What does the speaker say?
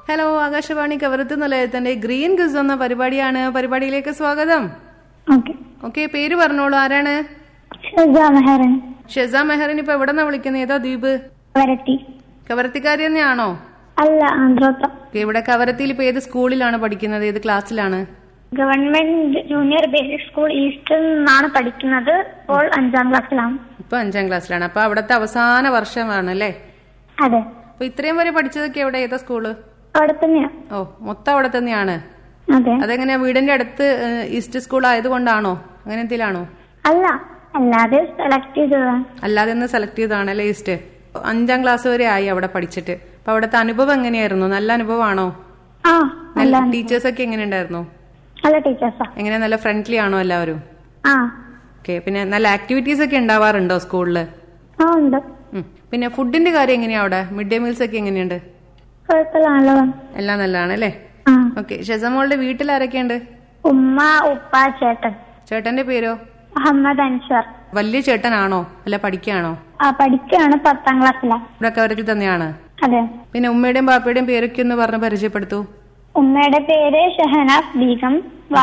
Hello Akashvani Kavaratti നിലയത്തിന്റെ green guess എന്ന പരിപാടിയാണ് പരിപാടിയിലേക്ക് സ്വാഗതം ഓക്കെ ഓക്കെ പേര് പറഞ്ഞോളൂ ആരാണ് ഷജ മെഹറൻ ഷെസ മെഹറിൻ ഇപ്പൊ എവിടെന്നാ വിളിക്കുന്നത് ഏതാ ദ്വീപ് വരട്ടി കവരത്തിക്കാരി തന്നെയാണോ അല്ല ആന്ധ്രോത്ത ഓക്കെ, ഇവിടെ കവരത്തിയിൽ ഇപ്പൊ ഏത് സ്കൂളിലാണ് പഠിക്കുന്നത് ഏത് ക്ലാസ്സിലാണ് ഗവൺമെന്റ് ജൂനിയർ ബേസിക് സ്കൂൾ ഈസ്റ്റിൽ നിന്നാണ് പഠിക്കുന്നത് ഇപ്പോൾ അഞ്ചാം ക്ലാസ്സിലാണ് ഇപ്പൊ അഞ്ചാം ക്ലാസ്സിലാണ് അപ്പൊ അവിടുത്തെ അവസാന വർഷമാണ് അല്ലേ അതെ അപ്പൊ ഇത്രയും വരെ പഠിച്ചതൊക്കെ എവിടെ ഏതാ സ്കൂള് അവിടെ തന്നെയാ ഓ മൊത്തം അവിടെ തന്നെയാണ് അതെ അതെങ്ങനെയാ വീടിന്റെ അടുത്ത് ഏഹ്, ഈസ്റ്റ് സ്കൂൾ ആയതുകൊണ്ടാണോ അങ്ങനെ എന്തെങ്കിലാണോ അല്ല അല്ലാതെ സെലക്ട് ചെയ്തതാണ് അല്ലാതെ ഒന്ന് സെലക്ട് ചെയ്തതാണ് അല്ലേ ഈസ്റ്റ് അഞ്ചാം ക്ലാസ് വരെ ആയി അവിടെ പഠിച്ചിട്ട് അപ്പൊ അവിടുത്തെ അനുഭവം എങ്ങനെയായിരുന്നു നല്ല അനുഭവമാണോ ആ നല്ല നല്ല ടീച്ചേഴ്സ് ഒക്കെ എങ്ങനെയുണ്ടായിരുന്നു നല്ല ടീച്ചേഴ്സാ എങ്ങനെ നല്ല ഫ്രണ്ട്ലി ആണോ എല്ലാവരും ആ ഓക്കെ പിന്നെ നല്ല ആക്ടിവിറ്റീസ് ഒക്കെ ഉണ്ടാവാറുണ്ടോ സ്കൂളില് ആ ഉണ്ട് ഉം. പിന്നെ ഫുഡിന്റെ കാര്യം എങ്ങനെയാ അവിടെ മിഡ് ഡേ മീൽസ് ഒക്കെ എങ്ങനെയുണ്ട് കുഴപ്പമില്ല നല്ലതാണ് എല്ലാം നല്ലതാണ് അല്ലേ ആ ഓക്കെ ഷെസമോളുടെ വീട്ടിൽ ആരൊക്കെയുണ്ട് ഉമ്മ ഉപ്പ ചേട്ടൻ ചേട്ടന്റെ പേരോ മുഹമ്മദ് അൻഷർ വലിയ ചേട്ടനാണോ അല്ല പഠിക്കുകയാണോ ആ പഠിക്കുകയാണ് പത്താം ക്ലാസ്സിലാ ഇവിടെ കവരത്തിൽ തന്നെയാണ് അതെ പിന്നെ ഉമ്മയുടെയും ബാപ്പയുടെയും പേരൊക്കെ ഒന്ന് പറഞ്ഞ് പരിചയപ്പെടുത്തൂ ഉമ്മയുടെ പേര് ഷഹനാസ് ബീഗം